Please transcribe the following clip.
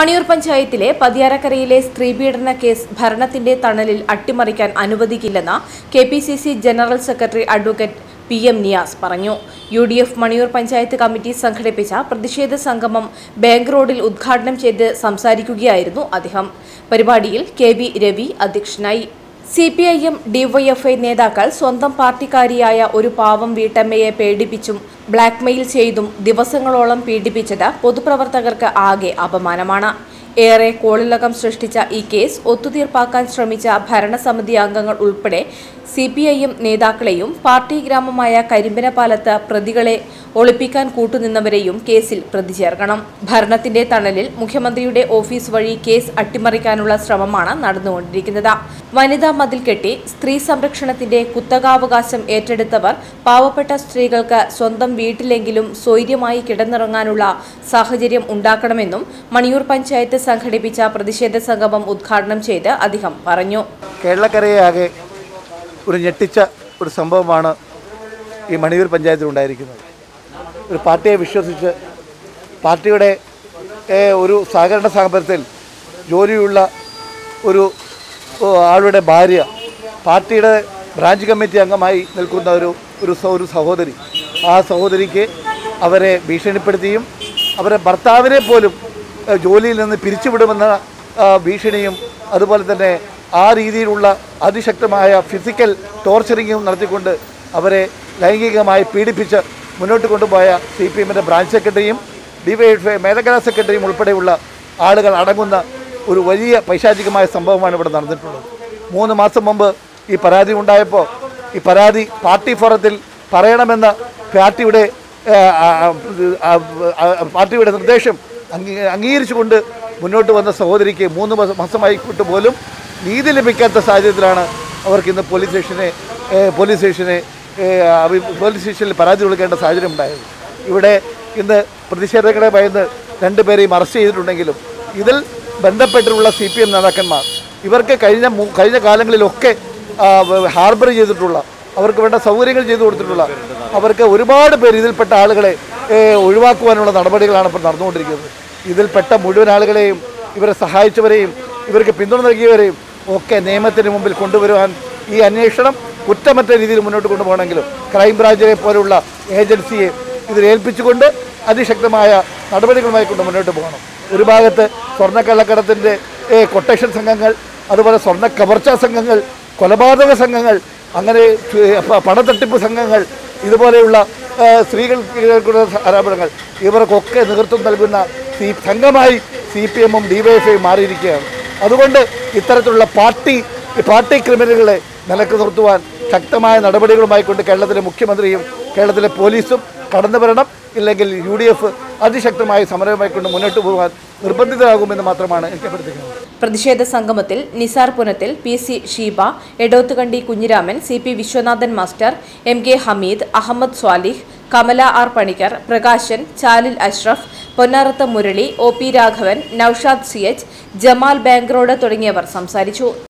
മണിയൂർ പഞ്ചായത്തിലെ പതിയാരക്കരയിലെ സ്ത്രീപീഡന കേസ് ഭരണത്തിന്റെ തണലിൽ അട്ടിമറിക്കാൻ അനുവദിക്കില്ലെന്ന് K P C C general secretary advocate P M Niyas പറഞ്ഞു U D F Maniyur panchayat committee സംഘടിപ്പിച്ച പ്രതിഷേധ സംഗമം ബാങ്ക് റോഡിൽ ഉദ്ഘാടനം ചെയ്ത് സംസാരിക്കുകയായിരുന്നു അദ്ദേഹം പരിപാടിയിൽ കെ വി രവി അധ്യക്ഷനായി C P I M DYFI നേതാക്കൾ സ്വന്തം പാർട്ടിക്കാരിയായ ഒരു പാവം വീട്ടമ്മയെ പേടിപ്പിച്ചും ബ്ലാക്ക്മെയിൽ ചെയ്തും ദിവസങ്ങളോളം പീഡിപ്പിച്ചത് പൊതുപ്രവർത്തകർക്ക് ആകെ അപമാനമാണ് ഏറെ കോളിളക്കം സൃഷ്ടിച്ച ഈ കേസ് ഒത്തുതീർപ്പാക്കാൻ ശ്രമിച്ച ഭരണസമിതി അംഗങ്ങൾ ഉൾപ്പെടെ സി പി ഐ എം നേതാക്കളെയും പാർട്ടി ഗ്രാമമായ കരിമ്പനപാലത്ത് പ്രതികളെ ഒളിപ്പിക്കാൻ കൂട്ടുനിന്നവരെയും കേസിൽ പ്രതി ചേർക്കണം ഭരണത്തിന്റെ തണലിൽ മുഖ്യമന്ത്രിയുടെ ഓഫീസ് വഴി കേസ് അട്ടിമറിക്കാനുള്ള ശ്രമമാണ് നടന്നുകൊണ്ടിരിക്കുന്നത് വനിതാ മതിൽ കെട്ടി സ്ത്രീ സംരക്ഷണത്തിന്റെ കുത്തകാവകാശം ഏറ്റെടുത്തവർ പാവപ്പെട്ട സ്ത്രീകൾക്ക് സ്വന്തം വീട്ടിലെങ്കിലും സ്വൈര്യമായി കിടന്നിറങ്ങാനുള്ള സാഹചര്യം ഉണ്ടാക്കണമെന്നും മണിയൂർ പഞ്ചായത്ത് സംഘടിപ്പിച്ച പ്രതിഷേധ സംഗമം ഉദ്ഘാടനം ചെയ്ത് അദ്ദേഹം പറഞ്ഞു കേരളക്കരയെ ആകെ ഒരു ഞെട്ടിച്ച ഒരു സംഭവമാണ് ഈ മണിയൂർ പഞ്ചായത്തിൽ ഉണ്ടായിരിക്കുന്നത് ഒരു പാർട്ടിയെ വിശ്വസിച്ച് പാർട്ടിയുടെ ഏഹ്, ഒരു സഹകരണ സ്ഥാപനത്തിൽ ജോലിയുള്ള ഒരു ഓ, ആളുടെ ഭാര്യ പാർട്ടിയുടെ ബ്രാഞ്ച് കമ്മിറ്റി അംഗമായി നിൽക്കുന്ന ഒരു ഒരു സ- ഒരു സഹോദരി ആ സഹോദരിക്ക് അവരെ ഭീഷണിപ്പെടുത്തിയും അവരെ ഭർത്താവിനെ പോലും ഏഹ്, ജോലിയിൽ നിന്ന് പിരിച്ചുവിടുമെന്ന ആ, ഭീഷണിയും അതുപോലെ തന്നെ ആ രീതിയിലുള്ള അതിശക്തമായ ഫിസിക്കൽ ടോർച്ചറിങ്ങും നടത്തിക്കൊണ്ട് അവരെ ലൈംഗികമായി പീഡിപ്പിച്ച് മുന്നോട്ട് കൊണ്ടുപോയ സി പി എമ്മിൻ്റെ ബ്രാഞ്ച് സെക്രട്ടറിയും ഡിവൈഎഫ്ഐ മേലക്കര സെക്രട്ടറിയും ഉൾപ്പെടെയുള്ള ആളുകൾ അടങ്ങുന്ന ഒരു വലിയ പൈശാചികമായ സംഭവമാണ് ഇവിടെ നടന്നിട്ടുള്ളത് മൂന്ന് മാസം മുമ്പ് ഈ പരാതി ഉണ്ടായപ്പോൾ ഈ പരാതി പാർട്ടി ഫോറത്തിൽ പറയണമെന്ന പാർട്ടിയുടെ ആ, ആ, ആ, ആ, പാർട്ടിയുടെ നിർദ്ദേശം അംഗീ അംഗീകരിച്ചുകൊണ്ട് മുന്നോട്ട് വന്ന സഹോദരിക്ക് മൂന്ന് മാസം മാസമായിക്കൊണ്ട് പോലും നീതി ലഭിക്കാത്ത സാഹചര്യത്തിലാണ് അവർക്ക് ഇന്ന് പോലീസ് സ്റ്റേഷനെ ഏ, പോലീസ് സ്റ്റേഷനെ ഏ, അവ- പോലീസ് സ്റ്റേഷനിൽ പരാതി കൊടുക്കേണ്ട സാഹചര്യം ഉണ്ടായത് ഇവിടെ ഇന്ന് പ്രതിഷേധങ്ങളെ ഭയന്ന് രണ്ടുപേരെയും അറസ്റ്റ് ചെയ്തിട്ടുണ്ടെങ്കിലും ഇതിൽ ബന്ധപ്പെട്ടിട്ടുള്ള സി പി എം നേതാക്കന്മാർ ഇവർക്ക് കഴിഞ്ഞ മൂ- കഴിഞ്ഞ കാലങ്ങളിലൊക്കെ ആ, വ- ഹാർബർ ചെയ്തിട്ടുള്ള അവർക്ക് വേണ്ട സൗകര്യങ്ങൾ ചെയ്തു കൊടുത്തിട്ടുള്ള അവർക്ക് ഒരുപാട് പേര് ഇതിൽപ്പെട്ട ആളുകളെ ഏ, ഒഴിവാക്കുവാനുള്ള നടപടികളാണ് ഇപ്പോൾ നടന്നുകൊണ്ടിരിക്കുന്നത് ഇതിൽപ്പെട്ട മുഴുവൻ ആളുകളെയും ഇവരെ സഹായിച്ചവരെയും ഇവർക്ക് പിന്തുണ നൽകിയവരെയും ഒക്കെ നിയമത്തിന് മുമ്പിൽ കൊണ്ടുവരുവാൻ ഈ അന്വേഷണം കുറ്റമറ്റ രീതിയിൽ മുന്നോട്ട് കൊണ്ടുപോകണമെങ്കിലും ക്രൈംബ്രാഞ്ചിനെ പോലുള്ള ഏജൻസിയെ ഇതിൽ ഏൽപ്പിച്ചുകൊണ്ട് അതിശക്തമായ നടപടികളുമായി കൊണ്ട് മുന്നോട്ട് പോകണം ഒരു ഭാഗത്ത് സ്വർണ്ണക്കള്ളക്കടത്തിൻ്റെ കൊട്ടേഷൻ സംഘങ്ങൾ അതുപോലെ സ്വർണ്ണ കവർച്ചാ സംഘങ്ങൾ കൊലപാതക സംഘങ്ങൾ അങ്ങനെ ചു- പ- പണത്തട്ടിപ്പ് സംഘങ്ങൾ ഇതുപോലെയുള്ള ആ, സ്ത്രീകൾക്കുള്ള ആരോപണങ്ങൾ ഇവർക്കൊക്കെ നേതൃത്വം നൽകുന്ന സി സംഘമായി സി പി എമ്മും ഡിവൈഎഫ്ഐയും മാറിയിരിക്കുകയാണ് അതുകൊണ്ട് ഇത്തരത്തിലുള്ള പാർട്ടി ഈ പാർട്ടി ക്രിമിനലുകളെ നിലക്ക് നിർത്തുവാൻ ശക്തമായ നടപടികളുമായി കൊണ്ട് കേരളത്തിലെ മുഖ്യമന്ത്രിയും കേരളത്തിലെ പോലീസും കടന്നു വരണം ഇല്ലെങ്കിൽ യു ഡി എഫ് അതിശക്തമായ സമരവുമായി കൊണ്ട് മുന്നോട്ട് പോകാൻ നിർബന്ധിതരാകുമെന്ന് മാത്രമാണ് എനിക്ക് അഭ്യർത്ഥിക്കുന്നത് പ്രതിഷേധ സംഗമത്തിൽ Nisar Punathil P C Sheeba Edothukandi Kunhiraman C P Viswanathan master M K Hameed Ahammed Swalih Kamala R Panicker Prakashan Chalil Ashraf Ponnarath Murali O P Raghavan Noushad C H Jamal bank road തുടങ്ങിയവർ സംസാരിച്ചു